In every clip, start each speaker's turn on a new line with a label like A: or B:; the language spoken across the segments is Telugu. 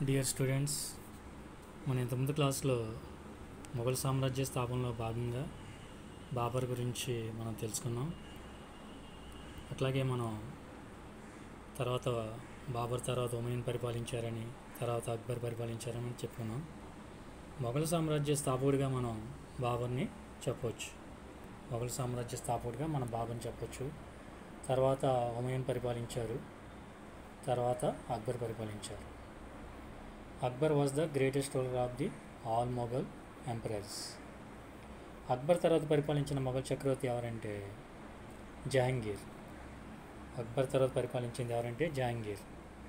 A: డియర్ స్టూడెంట్స్ మన ఇంతకుముందు క్లాస్లో మొఘల్ సామ్రాజ్య స్థాపనలో భాగంగా బాబర్ గురించి మనం తెలుసుకున్నాం అట్లాగే మనం తర్వాత బాబర్ తర్వాత ఉమయన్ పరిపాలించారని తర్వాత అక్బర్ పరిపాలించారని చెప్పుకున్నాం మొఘల్ సామ్రాజ్య స్థాపకుడిగా మనం బాబర్ని చెప్పవచ్చు మొఘల్ సామ్రాజ్య స్థాపకుడిగా మనం బాబర్ని చెప్పొచ్చు తర్వాత హుమయూన్ పరిపాలించారు తర్వాత అక్బర్ పరిపాలించారు Akbar was the greatest ruler of the all Mughal emperors Akbar తర్వాత పరిపాలించిన మొఘల్ చక్రవర్తి ఎవరంటే జహాంగీర్ అక్బర్ తర్వాత పరిపాలించింది ఎవరంటే జహాంగీర్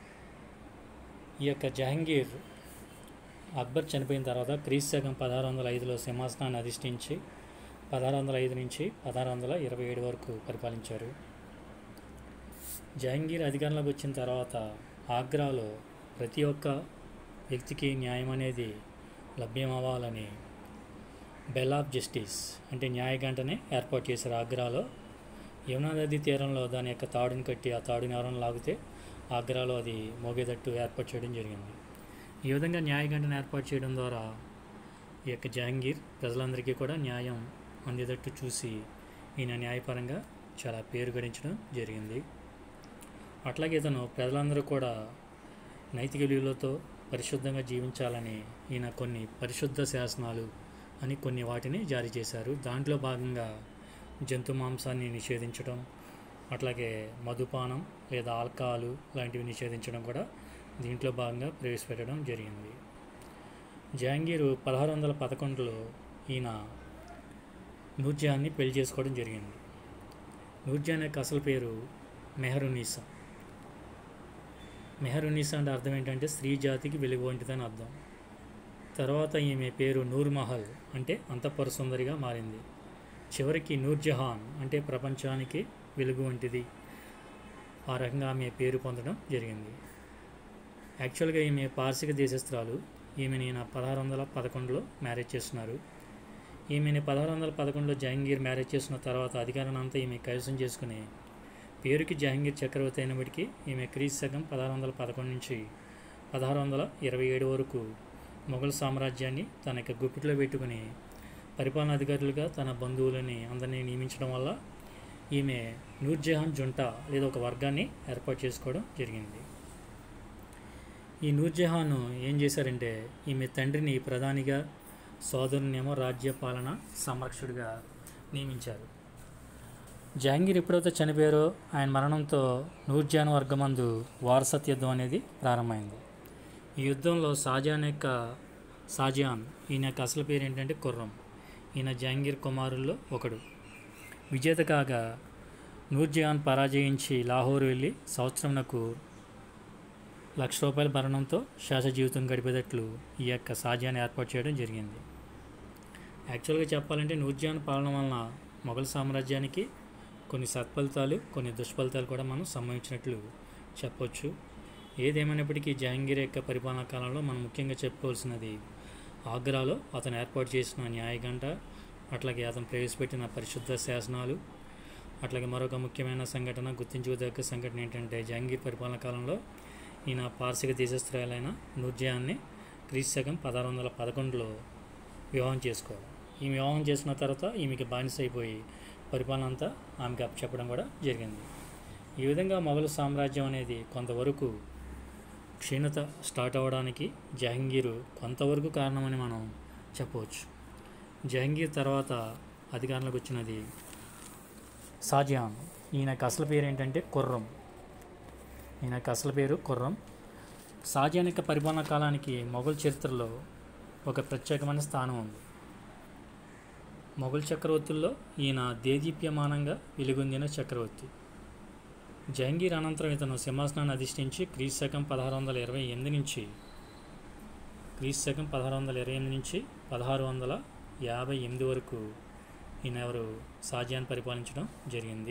A: ఈ యొక్క జహాంగీర్ అక్బర్ చనిపోయిన తర్వాత క్రీస్తు శకం పదహారు వందల ఐదులో సింహాసనాన్ని అధిష్ఠించి పదహారు వందల ఐదు నుంచి పదహారు వందల ఇరవై ఏడు వరకు పరిపాలించారు జహాంగీర్ అధికారంలోకి వచ్చిన తర్వాత ఆగ్రాలో ప్రతి ఒక్క వ్యక్తికి న్యాయం అనేది లభ్యం అవ్వాలని బెల్ ఆఫ్ జస్టిస్ అంటే న్యాయగంటని ఏర్పాటు చేశారు ఆగ్రాలో యమునా నది తీరంలో దాని యొక్క తాడుని కట్టి ఆ తాడుని ఎవరైనా లాగితే ఆగ్రాలో అది మోగేటట్టు ఏర్పాటు చేయడం జరిగింది ఈ విధంగా న్యాయగంటను ఏర్పాటు చేయడం ద్వారా ఈ యొక్క జహాంగీర్ ప్రజలందరికీ కూడా న్యాయం అందేటట్టు చూసి ఈయన న్యాయపరంగా చాలా పేరు గడించడం జరిగింది అట్లాగే ఇతను ప్రజలందరూ కూడా నైతిక విలువలతో పరిశుద్ధంగా జీవించాలని ఈయన కొన్ని పరిశుద్ధ శాసనాలు అని కొన్ని వాటిని జారీ చేశారు దాంట్లో భాగంగా జంతు మాంసాన్ని నిషేధించడం అట్లాగే మధుపానం లేదా ఆల్కహాలు లాంటివి నిషేధించడం కూడా దీంట్లో భాగంగా ప్రవేశపెట్టడం జరిగింది జహాంగీరు పదహారు వందల పదకొండులో ఈయన నూర్జహాన్ని పెళ్లి చేసుకోవడం జరిగింది నూర్జహాన్ యొక్క అసలు పేరు మెహరునీసా మెహరునీసా అంటే అర్థం ఏంటంటే స్త్రీ జాతికి వెలుగు వంటిదని అర్థం తర్వాత ఈమె పేరు నూర్ మహల్ అంటే అంతఃపుర సుందరిగా మారింది చివరికి నూర్జహాన్ అంటే ప్రపంచానికి వెలుగు వంటిది ఆ రకంగా ఆమె పేరు పొందడం జరిగింది యాక్చువల్గా ఈమె పార్శిక దేశస్త్రాలు ఈమెని ఈయన పదహారు వందల పదకొండులో మ్యారేజ్ చేస్తున్నారు ఈమెని పదహారు వందల పదకొండులో జహాంగీర్ మ్యారేజ్ చేసిన తర్వాత అధికారాన్ని అంతా ఈమె కైవసం చేసుకుని పేరుకి జహాంగీర్ చక్రవర్తి అయినప్పటికీ ఈమె క్రీస్తు శకం పదహారు వందల పదకొండు నుంచి పదహారు వందల ఇరవై ఏడు వరకు మొఘల్ సామ్రాజ్యాన్ని తన యొక్క గుప్పిట్లో పెట్టుకుని పరిపాలనాధికారులుగా తన బంధువులని అందరినీ నియమించడం వల్ల ఈమె నూర్జహాన్ జుంటా లేదా ఒక వర్గాన్ని ఏర్పాటు చేసుకోవడం జరిగింది ఈ నూర్జహాన్ ఏం చేశారంటే ఈమె తండ్రిని ప్రధానిగా సోదరునేమో రాజ్య పాలన సంరక్షకుడిగా నియమించారు జహాంగీర్ ఎప్పుడైతే చనిపోయారో ఆయన మరణంతో నూర్జహాన్ వర్గమందు వారసత్ యుద్ధం అనేది ప్రారంభమైంది ఈ యుద్ధంలో షాజహాన్ యొక్క షాజహాన్ ఈయన యొక్క అసలు పేరు ఏంటంటే కుర్రం ఈయన జహాంగీర్ కుమారుల్లో ఒకడు విజేత కాగా నూర్జహాన్ పరాజయించి లాహోర్ వెళ్ళి సంవత్సరంనకు లక్ష రూపాయల భరణంతో శాస జీవితం గడిపేటట్లు ఈ యొక్క షాజహాన్ ఏర్పాటు చేయడం జరిగింది యాక్చువల్గా చెప్పాలంటే నూర్జహాన్ పాలన వలన మొఘల్ సామ్రాజ్యానికి కొన్ని సత్ఫలితాలు కొన్ని దుష్ఫలితాలు కూడా మనం సంభవించినట్లు చెప్పొచ్చు ఏదేమైనప్పటికీ జహాంగీర్ యొక్క పరిపాలనా కాలంలో మనం ముఖ్యంగా చెప్పుకోవాల్సినది ఆగ్రాలో అతను ఏర్పాటు చేసిన న్యాయగంట అట్లాగే అతను ప్రవేశపెట్టిన పరిశుద్ధ శాసనాలు అట్లాగే మరొక ముఖ్యమైన సంఘటన గుర్తించుకోదగ్గ సంఘటన ఏంటంటే జహాంగీర్ పరిపాలనా కాలంలో ఈయన పార్శిక దేశస్త్రాలైన నూర్జహాన్ని క్రీస్తు శకం పదహారు వందల పదకొండులో వివాహం చేసుకోవడం ఈమె వివాహం చేసుకున్న తర్వాత ఈమెకి బానిస అయిపోయి పరిపాలన అంతా ఆమెకి అప్పచెప్పడం కూడా జరిగింది ఈ విధంగా మొఘల్ సామ్రాజ్యం అనేది కొంతవరకు క్షీణత స్టార్ట్ అవ్వడానికి జహాంగీరు కొంతవరకు కారణమని మనం చెప్పవచ్చు జహాంగీర్ తర్వాత అధికారంలోకి వచ్చినది షాజహాన్ ఈయనకు అసలు పేరు ఏంటంటే కుర్రం ఈయనకు అసలు పేరు కుర్రం షాజహాన్ యొక్క పరిపాలనా కాలానికి మొఘల్ చరిత్రలో ఒక ప్రత్యేకమైన స్థానం ఉంది మొఘల్ చక్రవర్తుల్లో ఈయన దేదీప్యమానంగా వెలుగొందిన చక్రవర్తి జహాంగీర్ అనంతరం ఇతను సింహాసనాన్ని అధిష్ఠించి క్రీస్తు శకం పదహారు వందల ఇరవై ఎనిమిది నుంచి క్రీస్తు శకం పదహారు వందల ఇరవై ఎనిమిది నుంచి పదహారు వందల యాభై ఎనిమిది వరకు ఈయన ఎవరు షాజహాన్ పరిపాలించడం జరిగింది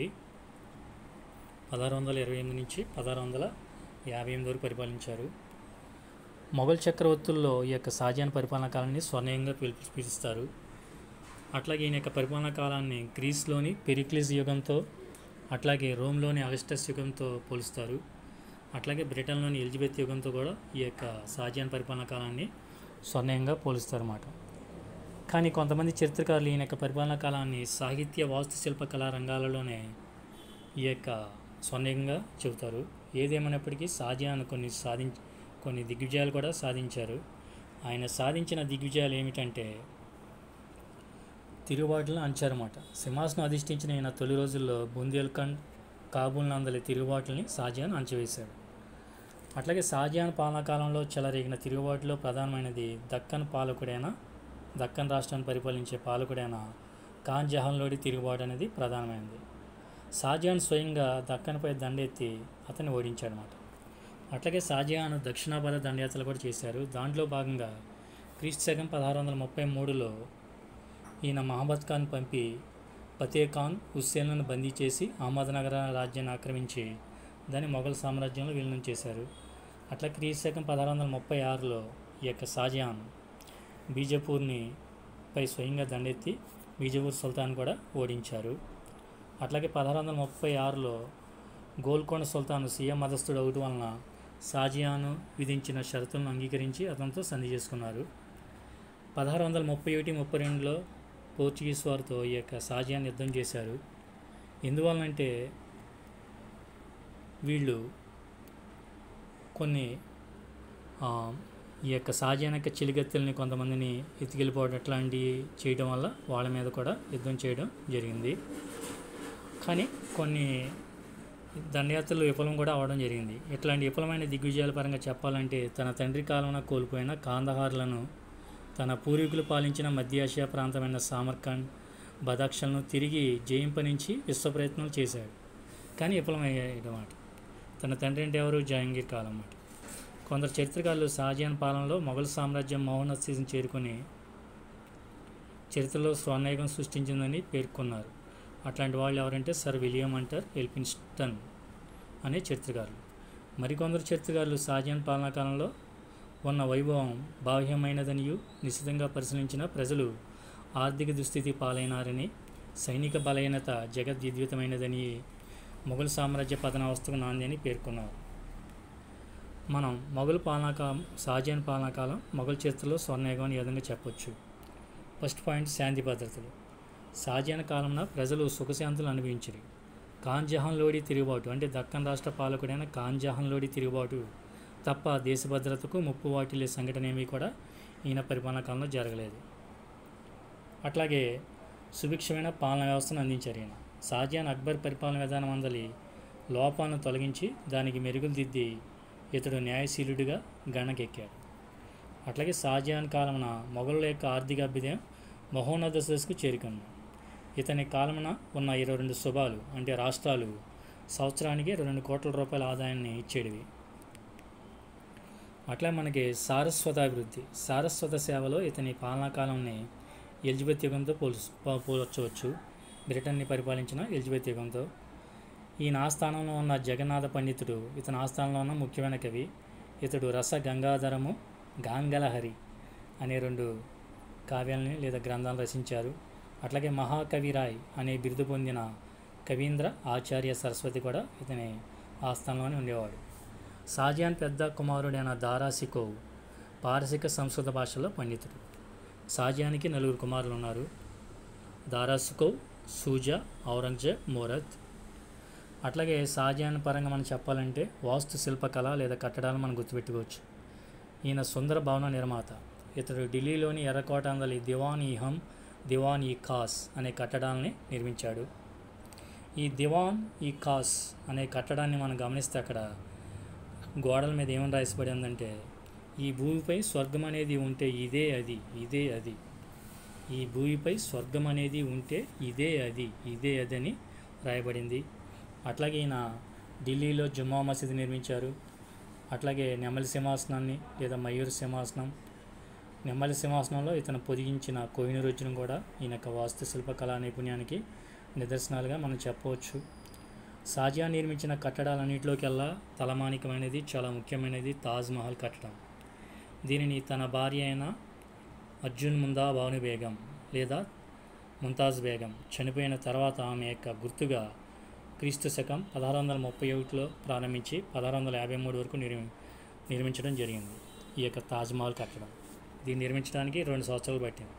A: పదహారు వందల ఇరవై ఎనిమిది నుంచి పదహారు వందల యాభై ఎనిమిది వరకు పరిపాలించారు మొఘల్ చక్రవర్తుల్లో ఈ యొక్క షాజహాన్ పరిపాలనా కాలాన్ని స్వర్ణయంగా పిలి పిలుస్తారు అట్లాగే ఈయన యొక్క పరిపాలనా కాలాన్ని గ్రీస్లోని పెరిక్లిస్ యుగంతో అట్లాగే రోమ్లోని అగస్టస్ యుగంతో పోలుస్తారు అట్లాగే బ్రిటన్లోని ఎలిజబెత్ యుగంతో కూడా ఈ యొక్క షాజహాన్ పరిపాలనా కాలాన్ని స్వర్ణయంగా పోలుస్తారన్నమాట కానీ కొంతమంది చరిత్రకారులు ఈయన యొక్క పరిపాలనా కాలాన్ని సాహిత్య వాస్తుశిల్ప కళా రంగాలలోనే ఈ యొక్క స్వర్ణంగా చెబుతారు ఏదేమైనప్పటికీ షాజహాన్ కొన్ని సాధించ కొన్ని దిగ్విజయాలు కూడా సాధించారు ఆయన సాధించిన దిగ్విజయాలు ఏమిటంటే తిరుగుబాటులను అంచారన్నమాట సింహాసనం అధిష్ఠించిన ఈయన తొలి రోజుల్లో బుందేల్ఖండ్ కాబూల్ నందలి తిరుగుబాటుల్ని షాజహాన్ అంచవేశాడు అట్లాగే షాజహాన్ పాలనా కాలంలో చెలరేగిన తిరుగుబాటులో ప్రధానమైనది దక్కన్ పాలకుడైన దక్కన్ రాష్ట్రాన్ని పరిపాలించే పాలకుడైన ఖాన్ జహాన్లోడి తిరుగుబాటు అనేది ప్రధానమైనది షాజహాన్ స్వయంగా దక్కన్పై దండెత్తి అతన్ని ఓడించాడనమాట అట్లాగే షాజహాన్ దక్షిణాపద దండయాత్రలు కూడా చేశారు దాంట్లో భాగంగా క్రీస్తు శకం పదహారు వందల ముప్పై మూడులో ఈయన మహమ్మద్ ఖాన్ పంపి ఫతే ఖాన్ హుస్సేన్లను బందీ చేసి అహ్మద్నగర్ రాజ్యాన్ని ఆక్రమించి దాన్ని మొఘల్ సామ్రాజ్యంలో విలీనం చేశారు అట్లా క్రీస్తు శకం పదహారు వందల ముప్పై ఆరులో ఈ యొక్క షాజహాన్ బీజపూర్ని పై స్వయంగా దండెత్తి బీజపూర్ సుల్తాన్ కూడా ఓడించారు అట్లాగే పదహారు వందల ముప్పై ఆరులో గోల్కొండ సుల్తాన్ సీఎం మదస్థుడు ఒకటి వలన షాజియాను విధించిన షరతులను అంగీకరించి అతనితో సంధి చేసుకున్నారు పదహారు వందల ముప్పై ఒకటి ముప్పై రెండులో పోర్చుగీస్ వారితో ఈ యొక్క షాజియాన్ యుద్ధం చేశారు ఎందువలనంటే వీళ్ళు కొన్ని ఆ, ఈ యొక్క షాజహాన్ యొక్క చిలిగత్తెల్ని కొంతమందిని ఎత్తుకెళ్ళిపోవడం అట్లాంటివి చేయడం వల్ల వాళ్ళ మీద కూడా యుద్ధం చేయడం జరిగింది కానీ కొన్ని దండయాత్రలు విఫలం కూడా అవడం జరిగింది ఇట్లాంటి విఫలమైన దిగ్విజయాల పరంగా చెప్పాలంటే తన తండ్రి కాలంలో కోల్పోయిన కాందహార్లను తన పూర్వీకులు పాలించిన మధ్య ఆసియా ప్రాంతమైన సామర్కండ్ బదాక్షలను తిరిగి జయింపనించి విశ్వ ప్రయత్నాలు చేశాడు కానీ విఫలమయ్యాడన్నమాట తన తండ్రి అంటే ఎవరు జహాంగీర్ కాలం అన్నమాట కొందరు చరిత్రకారులు షాజహాన్ పాలనలో మొఘల్ సామ్రాజ్యం మౌనత్ సీజన్ చేరుకొని చరిత్రలో స్వర్ణయుగం సృష్టించిందని పేర్కొన్నారు అట్లాంటి వాళ్ళు ఎవరంటే సర్ విలియం అంటర్ ఎల్పిన్స్టన్ అనే చరిత్రకారులు మరికొందరు చరిత్రకారులు షాజహాన్ పాలనా కాలంలో ఉన్న వైభవం బాహ్యమైనదనియు నిశ్చితంగా పరిశీలించిన ప్రజలు ఆర్థిక దుస్థితి పాలైనారని సైనిక బలహీనత జగద్విద్యుతమైనదని మొఘల్ సామ్రాజ్య పతనావస్థకు నాంది అని పేర్కొన్నారు మనం మొఘల్ పాలనాకాలం షాజహాన్ పాలనాకాలం మొఘల్ చరిత్రలో స్వర్ణయుగం అని ఈ విధంగా చెప్పొచ్చు ఫస్ట్ పాయింట్ శాంతి భద్రతలు షాజహాన్ కాలంలో ప్రజలు సుఖశాంతులు అనుభవించారు ఖాన్ జహాన్ లోడి తిరుగుబాటు అంటే దక్కన్ రాష్ట్ర పాలకుడైన ఖాన్ జహాన్ లోడి తిరుగుబాటు తప్ప దేశ భద్రతకు ముప్పు వాటిల్లే సంఘటన ఏమీ కూడా ఈయన పరిపాలనా కాలంలో జరగలేదు అట్లాగే సుభిక్షమైన పాలన వ్యవస్థను అందించారు ఈయన షాజహాన్ అక్బర్ పరిపాలన విధానం అందలి లోపాలను తొలగించి దానికి మెరుగులు దిద్ది ఇతడు న్యాయశీలుడిగా గణకెక్కాడు అట్లాగే షాజహాన్ కాలమున మొఘలుల యొక్క ఆర్థిక అభ్యుదయం మహోన్నత దశకు చేరుకుంది ఇతని కాలమున ఉన్న ఇరవై రెండు శుభాలు అంటే రాష్ట్రాలు సంవత్సరానికి ఇరవై రెండు కోట్ల రూపాయల ఆదాయాన్ని ఇచ్చేటివి అట్లా మనకి సారస్వతాభివృద్ధి సారస్వత సేవలో ఇతని పాలనా కాలంని ఎలిజబెత్ యుగంతో పోల్చు పో- పోల్చవచ్చు బ్రిటన్ని పరిపాలించిన ఎలిజబెత్ యుగంతో ఈయన ఆస్థానంలో ఉన్న జగన్నాథ పండితుడు ఇతని ఆస్థానంలో ఉన్న ముఖ్యమైన కవి ఇతడు రస గంగాధరము గాంగలహరి అనే రెండు కావ్యాలని లేదా గ్రంథాలు రచించారు అట్లాగే మహాకవి రాయ్ అనే బిరుదు పొందిన కవీంద్ర ఆచార్య సరస్వతి కూడా ఇతని ఆస్థానంలోనే ఉండేవాడు షాజహాన్ పెద్ద కుమారుడైన దారాసికోవ్ పారసిక సంస్కృత భాషలో పండితుడు షాజహాన్కి నలుగురు కుమారులు ఉన్నారు దారాసికోవ్ సూజా ఔరంగజేబ్ మోరత్ అట్లాగే షాజహాన్ పరంగా మనం చెప్పాలంటే వాస్తు శిల్పకళ లేదా కట్టడాలు మనం గుర్తుపెట్టుకోవచ్చు ఈయన సుందర భవన నిర్మాత ఇతడు ఢిల్లీలోని ఎర్రకోట అందలి దివాన్ ఈ హమ్ దివాన్ ఈ ఖాస్ అనే కట్టడాలని నిర్మించాడు ఈ దివాన్ ఈ ఖాస్ అనే కట్టడాన్ని మనం గమనిస్తే అక్కడ గోడల మీద ఏమని రాసిపడి ఉందంటే ఈ భూమిపై స్వర్గం అనేది ఉంటే ఇదే అది ఇదే అది ఈ భూమిపై స్వర్గం అనేది ఉంటే ఇదే అది ఇదే అది అని రాయబడింది అట్లాగే ఈయన ఢిల్లీలో జుమ్మా మసీదు నిర్మించారు అట్లాగే నెమలి సింహాసనాన్ని లేదా మయూర్ సింహాసనం నెమ్మలి సింహాసనంలో ఇతను పొదిగించిన కోహినూరు రుజును కూడా ఈయన యొక్క వాస్తుశిల్ప కళా నైపుణ్యానికి నిదర్శనాలుగా మనం చెప్పవచ్చు షాజహాన్ నిర్మించిన కట్టడాలన్నింటిలోకెల్లా తలమానికమైనది చాలా ముఖ్యమైనది తాజ్ మహల్ కట్టడం దీనిని తన భార్య అయిన అర్జున్ ముందా భాను బేగం లేదా ముంతాజ్ బేగం చనిపోయిన తర్వాత ఆమె యొక్క గుర్తుగా క్రీస్తు శకం పదహారు వందల ముప్పై ఒకటిలో ప్రారంభించి పదహారు వందల యాభై మూడు వరకు నిర్మి నిర్మించడం జరిగింది ఈ యొక్క తాజ్మహల్ కట్టడం దీన్ని నిర్మించడానికి రెండు సంవత్సరాలు పట్టింది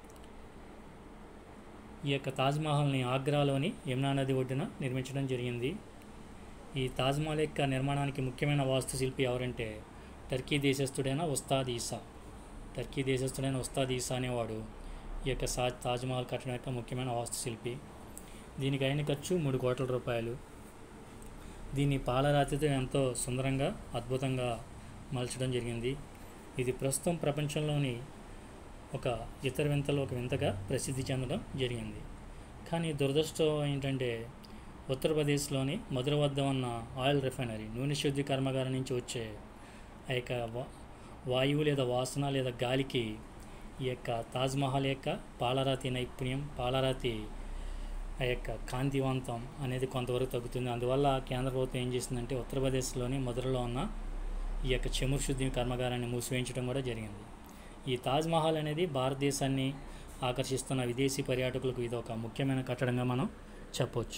A: ఈ యొక్క తాజ్మహల్ని ఆగ్రాలోని యమునా నది ఒడ్డున నిర్మించడం జరిగింది ఈ తాజ్మహల్ యొక్క నిర్మాణానికి ముఖ్యమైన వాస్తుశిల్పి ఎవరంటే టర్కీ దేశస్థుడైన ఉస్తాద్ ఈసా టర్కీ దేశస్థుడైన ఉస్తాద్ ఈసా అనేవాడు ఈ యొక్క సా తాజ్మహల్ కట్టడం యొక్క ముఖ్యమైన వాస్తుశిల్పి దీనికి అయిన ఖర్చు మూడు కోట్ల రూపాయలు దీన్ని పాలరాతితో ఎంతో సుందరంగా అద్భుతంగా మలచడం జరిగింది ఇది ప్రస్తుతం ప్రపంచంలోని ఒక ఇతర వింతలో ఒక వింతగా ప్రసిద్ధి చెందడం జరిగింది కానీ దురదృష్టం ఏంటంటే ఉత్తరప్రదేశ్లోని మధుర వద్ద ఉన్న ఆయిల్ రిఫైనరీ నూనె శుద్ధి కర్మాగారం నుంచి వచ్చే ఆ యొక్క వా- వాయువు లేదా వాసన లేదా గాలికి ఈ యొక్క తాజ్మహల్ యొక్క పాలరాతి నైపుణ్యం పాలరాతి ఆ యొక్క కాంతివంతం అనేది కొంతవరకు తగ్గుతుంది అందువల్ల కేంద్ర ప్రభుత్వం ఏం చేసిందంటే ఉత్తరప్రదేశ్లోని మధురలో ఉన్న ఈ యొక్క చమురు శుద్ధి కర్మాగారాన్ని మూసివేయించడం కూడా జరిగింది ఈ తాజ్మహల్ అనేది భారతదేశాన్ని ఆకర్షిస్తున్న విదేశీ పర్యాటకులకు ఇది ఒక ముఖ్యమైన కట్టడంగా మనం చెప్పొచ్చు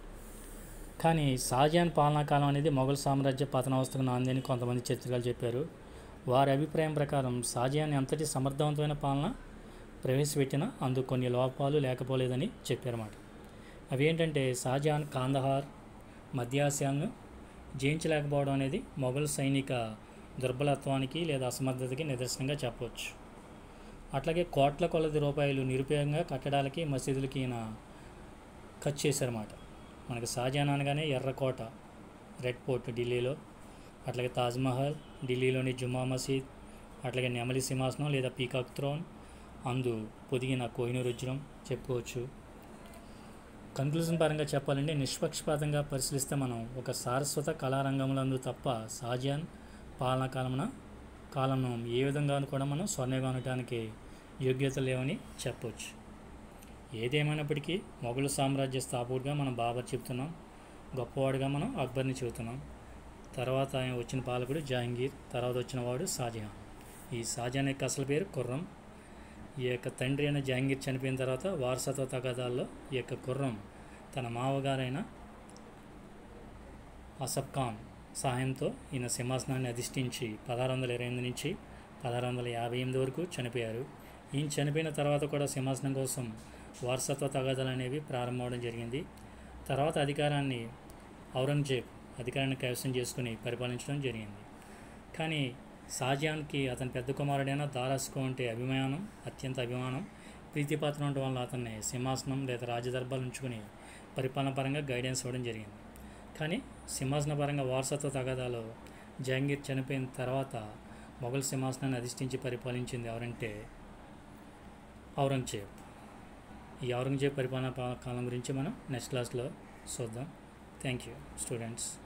A: కానీ షాజహాన్ పాలనా కాలం అనేది మొఘల్ సామ్రాజ్య పతనావస్థకు నాంది అని కొంతమంది చరిత్రకారులు చెప్పారు వారి అభిప్రాయం ప్రకారం షాజహాన్ ఎంతటి సమర్థవంతమైన పాలన ప్రవేశపెట్టినా అందుకు కొన్ని లోపాలు లేకపోలేదని చెప్పారన్నమాట అవి ఏంటంటే షాజహాన్ కాందహార్ మధ్యాసియాను జయించలేకపోవడం అనేది మొఘల్ సైనిక దుర్బలత్వానికి లేదా అసమర్థతకి నిదర్శనంగా చెప్పవచ్చు అట్లాగే కోట్ల కొలది రూపాయలు నిరుపయోగంగా కట్టడాలకి మసీదులకి ఈయన ఖర్చు చేశారన్నమాట మనకి షాజహాన్ అనగానే ఎర్రకోట రెడ్ ఫోర్ట్ ఢిల్లీలో అట్లాగే తాజ్మహల్ ఢిల్లీలోని జుమా మసీద్ అట్లాగే నెమలి సింహాసనం లేదా పీకాక్ థ్రోన్ అందు పొదిగిన కోహినూర్ వజ్రం చెప్పుకోవచ్చు కన్క్లూజన్ పరంగా చెప్పాలంటే నిష్పక్షపాతంగా పరిశీలిస్తే మనం ఒక సారస్వత కళారంగంలందు తప్ప షాజహాన్ పాలనా కాలమున కాలంను ఏ విధంగానూ కూడా మనం స్వర్ణయుగం అనటానికి యోగ్యత లేవని చెప్పవచ్చు ఏదేమైనప్పటికీ మొఘలు సామ్రాజ్య స్థాపకుడిగా మనం బాబర్ చెప్తున్నాం గొప్పవాడిగా మనం అక్బర్ని చెబుతున్నాం తర్వాత ఆయన వచ్చిన పాలకుడు జహాంగీర్ తర్వాత వచ్చిన వాడు షాజహాన్ ఈ షాజహాన్ యొక్క అసలు పేరు ఖుర్రం ఈ యొక్క తండ్రి అయిన జహాంగీర్ చనిపోయిన తర్వాత వారసత్వ తగాదాల్లో ఈ యొక్క ఖుర్రం తన మావగారైన అసఫ్ ఖాన్ సహాయంతో ఈయన సింహాసనాన్ని అధిష్ఠించి పదహారు వందల ఇరవై ఎనిమిది నుంచి పదహారు వందల యాభై ఎనిమిది వరకు చనిపోయారు ఈయన చనిపోయిన తర్వాత కూడా సింహాసనం కోసం వారసత్వ తగాదాలు అనేవి ప్రారంభమవడం జరిగింది తర్వాత అధికారాన్ని ఔరంగజేబ్ అధికారాన్ని కైవసం చేసుకుని పరిపాలించడం జరిగింది కానీ షాజహాన్కి అతని పెద్ద కుమారుడైన దారాస్కో అంటే అభిమానం అత్యంత అభిమానం ప్రీతిపాత్రం ఉండడం వల్ల అతన్ని సింహాసనం లేదా రాజదర్బాలు ఉంచుకుని పరిపాలన పరంగా గైడెన్స్ ఇవ్వడం జరిగింది కానీ సింహాసన పరంగా వారసత్వ తగాదాలో జహాంగీర్ చనిపోయిన తర్వాత మొఘల్ సింహాసనాన్ని అధిష్ఠించి పరిపాలించింది ఎవరంటే ఔరంగజేబ్ ఈ ఔరంగజేబ్ పరిపాలనా పా- కాలం గురించి మనం నెక్స్ట్ క్లాస్లో చూద్దాం థ్యాంక్ యూ స్టూడెంట్స్